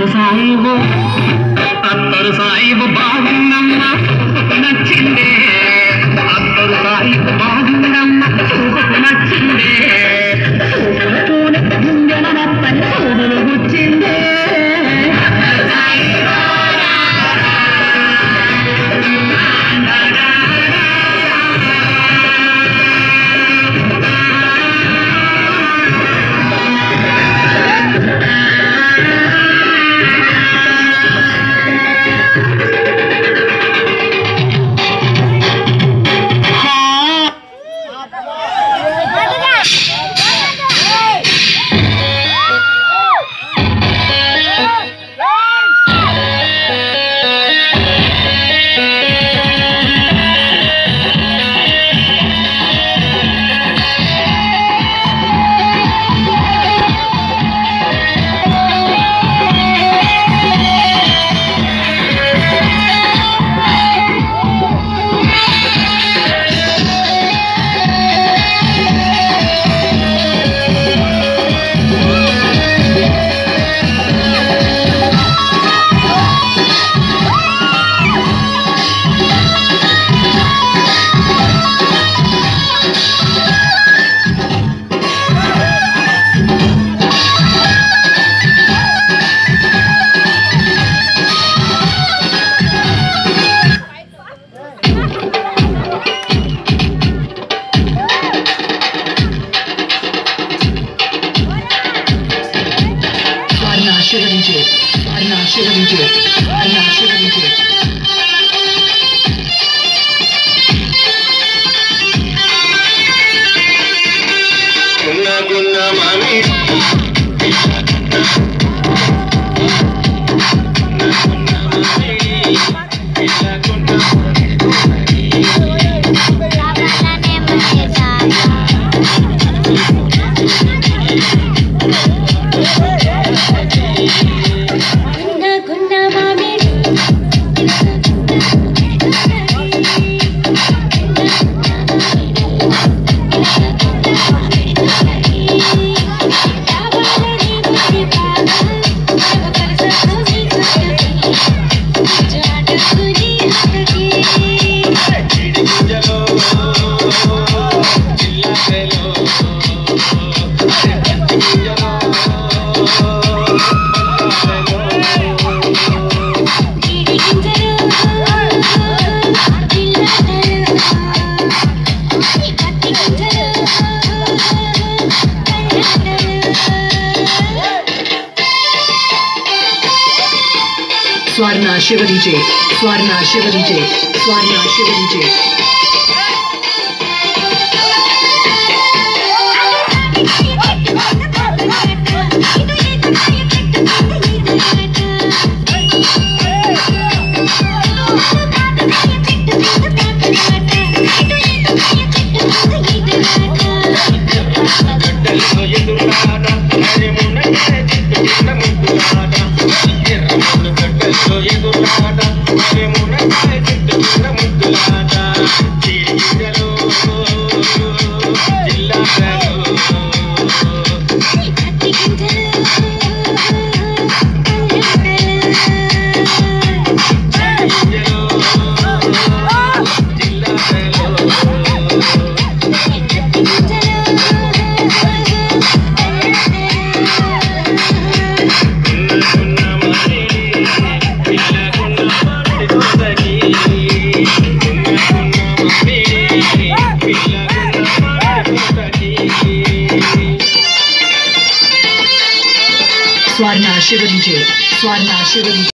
అత్తరు సాయిబు అత్తరు సాయిబు బాగుందమ్మ చూపుకు నచ్చిందే అత్తరు సాయిబు బాగుందమ్మ చూపుకు నచ్చిందే చూపులతోనే గుండెల నత్తని చూడులు గుచ్చిందే వారిని ఆశీర్వదించే వారిని ఆశీర్వదించే వారిని ఆశీర్వదించే గున్న గున్న మామి గింజలో జిల్లాలో స్వారిని ఆశీర్వదించే స్వారిని ఆశీర్వదించే స్వారిని ఆశీర్వదించే గడ్డల్లో ఎదురాడ అరే మునక్కాయ చెట్టు కింద ముద్దులాట ఎర్రముండు గడ్డల్లో ఎదురాడ అరే మునక్కాయ చెట్టు కింద ముద్దులాట చీడి గింజలో జిల్లాలో గింజలో జిల్లాలో స్వారిని ఆశీర్వదించే స్వారిని ఆశీర్వదించే